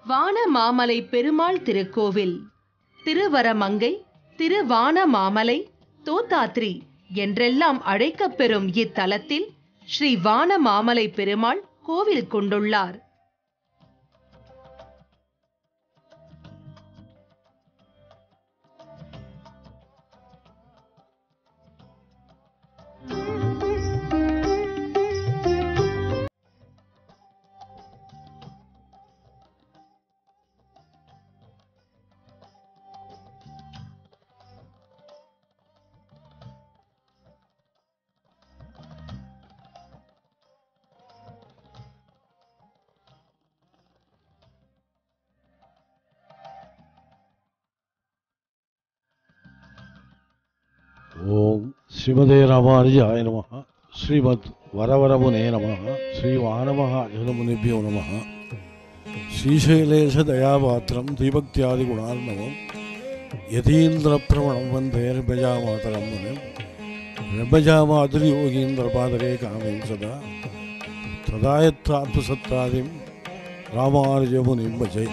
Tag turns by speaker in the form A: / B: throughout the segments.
A: வானமாமலை பெருமாள் திருக்கோவில் திருவரமங்கை திருவானமாமலை தோத்தாத்ரி என்றெல்லாம் அழைக்கப்பெறும் இத்தலத்தில் ஸ்ரீ வானமாமலை பெருமாள் கோவில் கொண்டுள்ளார்
B: ஓம் ஸ்ரீமதே ராமானுஜாய நம ஸ்ரீமத் வரவரமுனே நம ஸ்ரீ வானமகாஜனமுனிபியோ நம ஸ்ரீசைலேஷதயாபாத்திரம் தீபக்தியாதிகுணார்ணவம் யதீந்திரப்பிரமணம் வந்தே நிர்பஜாமாதரம் முனிம் நிர்பஜாமாதிரி யோகீந்திரபாதரே காமீம் சதா ததாயத்தாத்மசத்தாதிம் ராமானுஜமுனிம் பஜை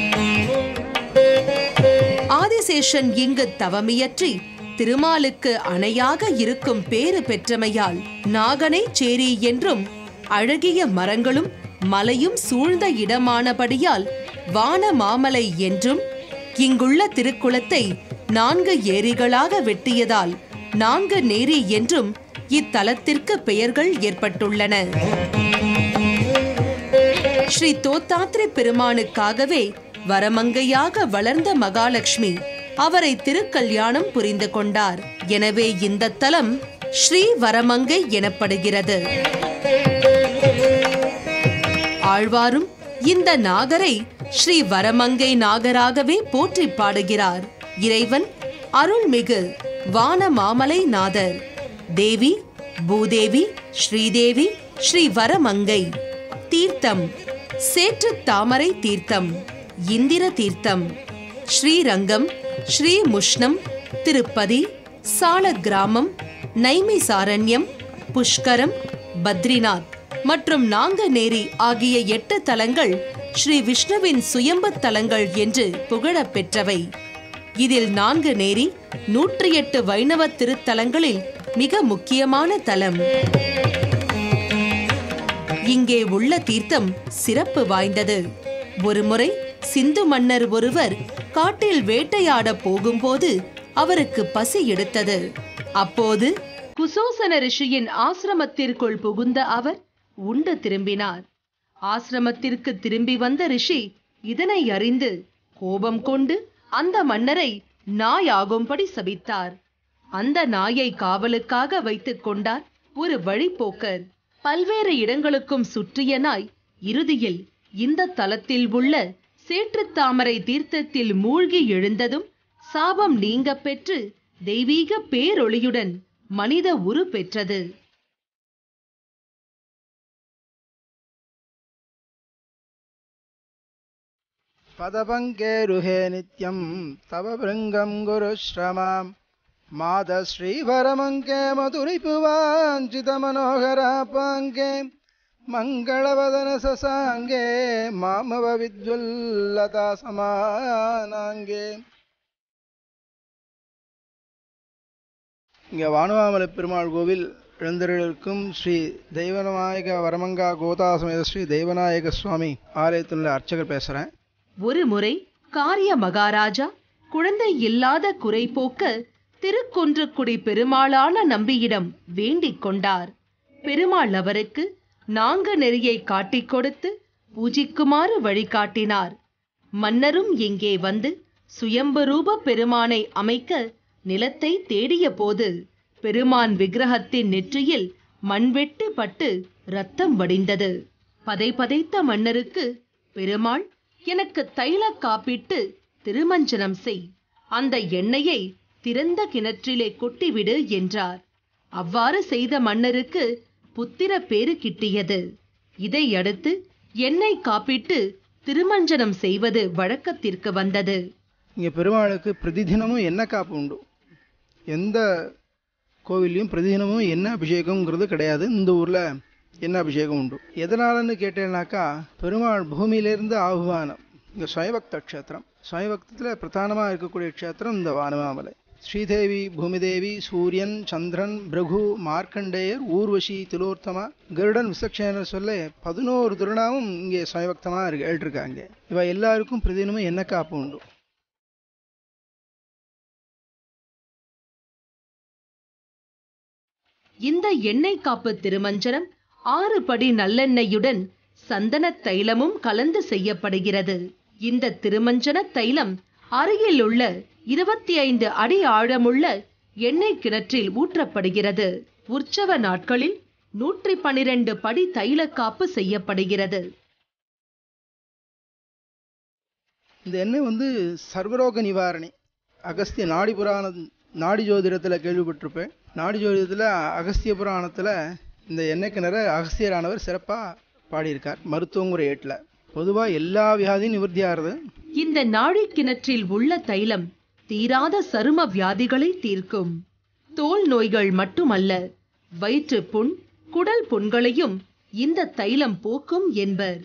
A: ஆதிசேஷன் இங்கு தவமியற்றி திருமாலுக்கு அணையாக இருக்கும் பேறு பெற்றமையால் நாகனை சேரி என்றும் அழகிய மரங்களும் மலையும் சூழ்ந்த இடமானபடியால் வான மாமலை என்றும் இங்குள்ள திருக்குளத்தை நான்கு ஏரிகளாக வெட்டியதால் நான்கு நேரி என்றும் இத்தலத்திற்கு பெயர்கள் ஏற்பட்டுள்ளன ஸ்ரீ தோத்தாத்ரி பெருமானுக்காகவே வரமங்கையாக வளர்ந்த மகாலட்சுமி அவரை திருக்கல்யாணம் புரிந்து கொண்டார் எனவே இந்த தலம் ஸ்ரீ வரமங்கை எனப்படுகிறது ஆழ்வாரும் இந்த நாகரை ஸ்ரீ வரமங்கை நாகராகவே போற்றி பாடுகிறார் இறைவன் அருள்மிகு வான மாமலை நாதர் தேவி பூதேவி ஸ்ரீதேவி ஸ்ரீ வரமங்கை தீர்த்தம் சேற்று தாமரை தீர்த்தம் இந்திர தீர்த்தம் ஸ்ரீரங்கம் ஸ்ரீ முஷ்ணம் திருப்பதி சால கிராமம் நைமிசாரண்யம் புஷ்கரம் பத்ரிநாத் மற்றும் நாங்கநேரி ஆகிய எட்டு தலங்கள் ஸ்ரீ விஷ்ணுவின் சுயம்பு தலங்கள் என்று புகழப் பெற்றவை இதில் நான்கு நேரி நூற்றி எட்டு வைணவ திருத்தலங்களில் மிக முக்கியமான தலம் இங்கே உள்ள தீர்த்தம் சிறப்பு வாய்ந்தது ஒருமுறை சிந்து மன்னர் ஒருவர் காட்டில் வேட்டையாட போகும்போது அவருக்கு பசி எடுத்தது அப்போது குசோசன ரிஷியின் ஆசிரமத்திற்குள் புகுந்த அவர் உண்டு திரும்பினார் ஆசிரமத்திற்கு திரும்பி வந்த ரிஷி இதனை அறிந்து கோபம் கொண்டு அந்த மன்னரை நாயாகும்படி சபித்தார் அந்த நாயை காவலுக்காக வைத்துக் கொண்டார் ஒரு வழிப்போக்கர் பல்வேறு இடங்களுக்கும் சுற்றிய நாய் இறுதியில் இந்த தலத்தில் உள்ள சேற்றுத் தாமரை தீர்த்தத்தில் மூழ்கி எழுந்ததும் சாபம் நீங்கப் பெற்று தெய்வீக பேரொளியுடன் மனித உரு பெற்றது
C: पदपङ्केरुहे नित्यं तव भृङ्गं गुरुश्रमां मादश्रीवरमङ्के मधुरिपुवाञ्चितमनोहरापाङ्के मङ्गलवदनससाङ्गे मामव विद्युल्लता समानाङ्गे இங்கே வானுவாமலை பெருமாள் கோவில் எழுந்தருளிருக்கும் ஸ்ரீ தெய்வநாயக வரமங்கா கோதாசமேத ஸ்ரீ தெய்வநாயக சுவாமி ஆலயத்தினுள்ள அர்ச்சகர் பேசுகிறேன்
A: ஒரு முறை காரிய மகாராஜா குழந்தை இல்லாத குறை போக்க திருக்கொன்றுக்குடி பெருமாளான நம்பியிடம் வேண்டிக் கொண்டார் பெருமாள் அவருக்கு நாங்க நெறியை காட்டிக் கொடுத்து பூஜிக்குமாறு வழிகாட்டினார் மன்னரும் இங்கே வந்து சுயம்பரூப பெருமானை அமைக்க நிலத்தை தேடிய போது பெருமான் விக்கிரகத்தின் நெற்றியில் மண்வெட்டு பட்டு ரத்தம் வடிந்தது பதை பதைத்த மன்னருக்கு பெருமாள் எனக்கு தைல காப்பிட்டு திருமஞ்சனம் செய் அந்த எண்ணெயை திறந்த கிணற்றிலே கொட்டிவிடு என்றார் அவ்வாறு செய்த மன்னருக்கு புத்திர பேறு கிட்டியது இதை அடுத்து எண்ணெய் காப்பிட்டு திருமஞ்சனம் செய்வது வழக்கத்திற்கு வந்தது
C: இங்கே பெருமாளுக்கு பிரதிதினமும் எண்ணெய் காப்பு உண்டு எந்த கோவில்லையும் பிரதிதினமும் எண்ணெய் அபிஷேகம்ங்கிறது கிடையாது இந்த ஊரில் எண்ணெய் அபிஷேகம் உண்டு எதனாலன்னு கேட்டேன்னாக்கா பெருமாள் பூமியிலேருந்து ஆகுவானம் இங்கே ஸ்வயபக்த க்ஷேத்திரம் ஸ்வயபக்தத்தில் பிரதானமாக இருக்கக்கூடிய க்ஷேத்திரம் இந்த வானமாமலை ஸ்ரீதேவி பூமிதேவி சூரியன் சந்திரன் பிரகு மார்க்கண்டேயர் ஊர்வசி திலோர்த்தமா கருடன் விசக்ஷேனர் சொல்ல பதினோரு திருநாமும் இங்கே ஸ்வயபக்தமாக இருக்கு எழுதிருக்காங்க இவ எல்லாருக்கும் பிரதினமும் என்ன காப்பு உண்டு
A: இந்த எண்ணெய் காப்பு திருமஞ்சனம் ஆறு படி நல்லெண்ணெயுடன் சந்தன தைலமும் கலந்து செய்யப்படுகிறது இந்த திருமஞ்சன தைலம் அருகில் உள்ள இருபத்தி ஐந்து அடி ஆழமுள்ள எண்ணெய் கிணற்றில் ஊற்றப்படுகிறது உற்சவ நாட்களில் நூற்றி பனிரெண்டு படி தைல காப்பு செய்யப்படுகிறது
C: இந்த எண்ணெய் வந்து சர்வரோக நிவாரணி அகஸ்திய நாடி புராண நாடி ஜோதிடத்தில் கேள்விப்பட்டிருப்பேன் நாடி ஜோதிடத்தில் அகஸ்திய புராணத்தில் இந்த எண்ணெய் கிணற அகஸ்தியரானவர் சிறப்பாக பாடியிருக்கார் மருத்துவங்கிற ஏட்டில் பொதுவாக எல்லா வியாதியும் நிவர்த்தியாகிறது
A: இந்த நாழி கிணற்றில் உள்ள தைலம் தீராத சரும வியாதிகளை தீர்க்கும் தோல் நோய்கள் மட்டுமல்ல வயிற்றுப் புண் குடல் புண்களையும் இந்த தைலம் போக்கும் என்பர்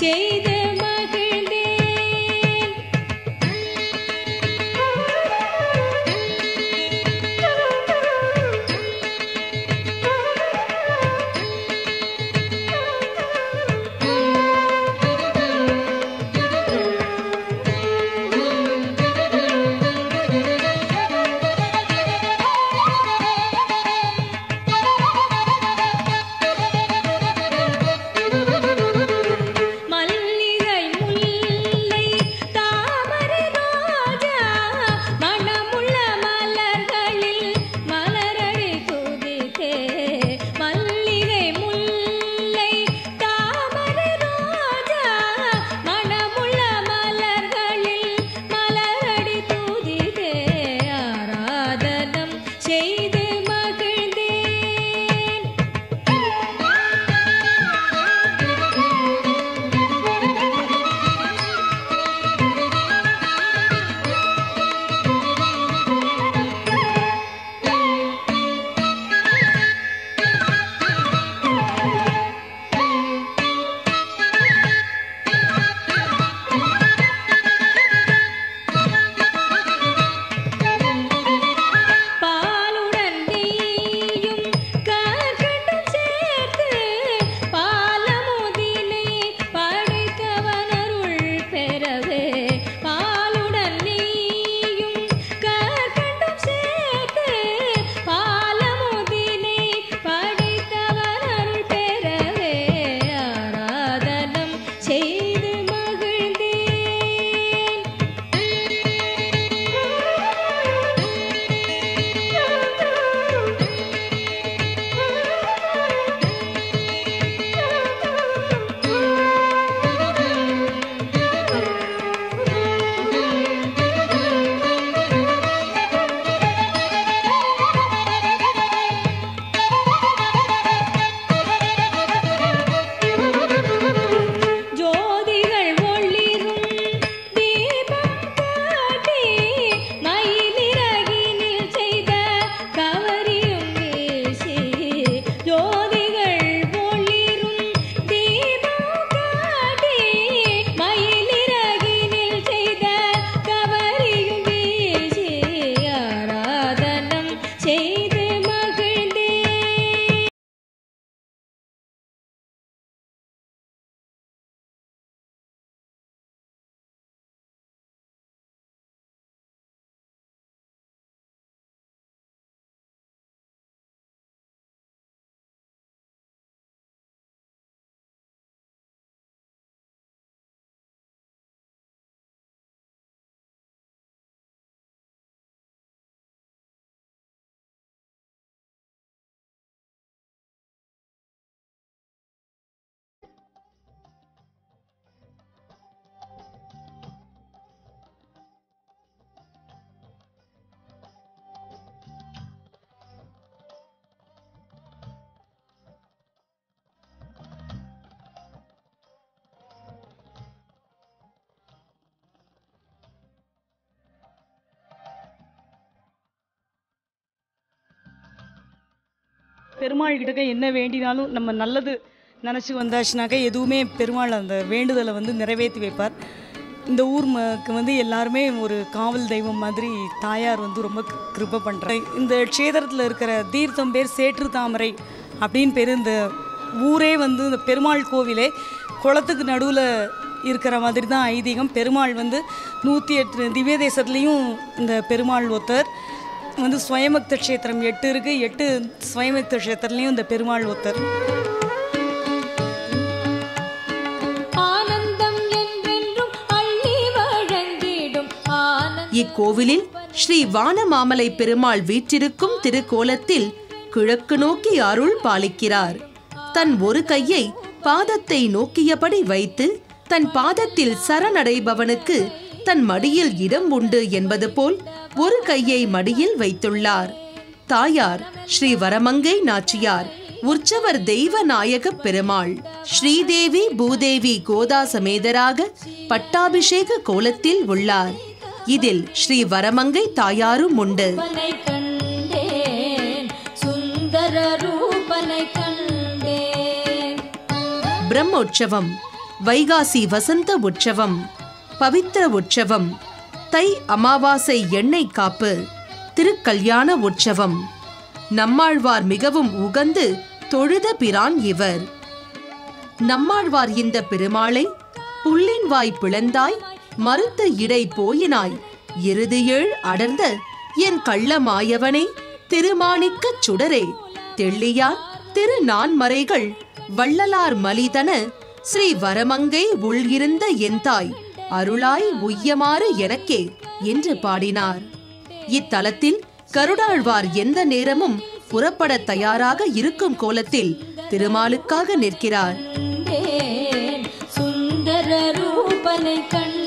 D: செய்து மகிழ்ந்தேன் மல்லிகை முல்லை தாமரை ரோஜா மணமுள்ள மலர்களில் மலரடி துதித்தே மல்லிகை முல்லை தாமரை ரோஜா மணமுள்ள மலர்களில் மலரடி துதித்தே ஆராதனம் செய்து மகிழ்ந்தேன் பாலுடன் நெய்யும் கற்கண்டும் சேர்த்து பாலமுதினை படைத்தவன் அருள் பெறவே பாலுடன் நெய்யும் கற்கண்டும் சேர்த்து பாலமுதினை படைத்தவன் அருள் பெறவே ஆராதனம் செய்து மகிழ்ந்தேன் ஜோதிகள் ஒளிரும் தீபம் காட்டி மயிலிறகினில் செய்த கவரியும் வீசி ஜோதிகள் ஒளிரும் தீபம் காட்டி மயிலிறகினில் செய்த கவரியும் வீசி ஆராதனம் செய்து மகிழ்ந்தேன்
E: பெருமாள் கிட்ட என்ன வேண்டினாலும் நம்ம நல்லது நினச்சி வந்தாச்சுனாக்கா எதுவுமே பெருமாள் அந்த வேண்டுதலை வந்து நிறைவேற்றி வைப்பார் இந்த ஊர் மக்கு வந்து எல்லாருமே ஒரு காவல் தெய்வம் மாதிரி தாயார் வந்து ரொம்ப கிரு- கிருபை பண்ணுறாங்க இந்த க்ஷேத்திரத்தில் இருக்கிற தீர்த்தம் பேர் சேற்று தாமரை அப்படின்னு பேர் இந்த ஊரே வந்து இந்த பெருமாள் கோவிலே குளத்துக்கு நடுவில் இருக்கிற மாதிரி தான் ஐதீகம் பெருமாள் வந்து நூற்றி எட்டு திவ்ய தேசத்துலேயும் இந்த பெருமாள் ஒருத்தர் வந்து ஸ்வயமக்த க்ஷேத்திரம் எட்டு இருக்குது எட்டு ஸ்வயமக்த க்ஷேத்திரத்துலேயும் இந்த பெருமாள் ஒருத்தர்
D: ஆனந்தம் என்றென்றும் அள்ளி வழங்கிடும் ஆனந்த
A: இக்கோவிலில் ஸ்ரீ வானமாமலை பெருமாள் வீற்றிருக்கும் திருக்கோலத்தில் கிழக்கு நோக்கி அருள் பாலிக்கிறார் தன் ஒரு கையை பாதத்தை நோக்கியபடி வைத்து தன் பாதத்தில் சரணடைபவனுக்கு தன் மடியில் இடம் உண்டு என்பது போல் ஒரு கையை மடியில் வைத்துள்ளார் தாயார் ஸ்ரீ வரமங்கை நாச்சியார் உற்சவர் தெய்வ நாயக பெருமாள் ஸ்ரீதேவி பூதேவி கோதா சமேதராக பட்டாபிஷேக கோலத்தில் உள்ளார் இதில் ஸ்ரீ வரமங்கை தாயாரும் உண்டு
D: ரூபனை கண்டேன் சுந்தர ரூபனை கண்டேன்
A: பிரம்மோற்சவம் வைகாசி வசந்த உற்சவம் பவித்திர உற்சவம் தை அமாவாசை எண்ணெய் காப்பு திருக்கல்யாண உற்சவம் நம்மாழ்வார் மிகவும் உகந்து தொழுத பிரான் இவர் நம்மாழ்வார் இந்த பெருமாளை புள்ளின் வாய் பிளந்தாய் மறுத்த இடை போயினாய் இறுதியேழ் அடர்ந்த என் கள்ளமாயவனே திருமாணிக்கச் சுடரே தெள்ளியார் திரு நான்மறைகள் வள்ளலார் மலிதன ஸ்ரீ வரமங்கை உள்இருந்த என் தாய் அருளாய் உய்யமாறு எனக்கே என்று பாடினார் இத்தலத்தில் கருடாழ்வார் எந்த நேரமும் புறப்படத் தயாராக இருக்கும் கோலத்தில் திருமாலுக்காக நிற்கிறார்
D: கண்டேன் சுந்தர ரூபனை கண்டேன்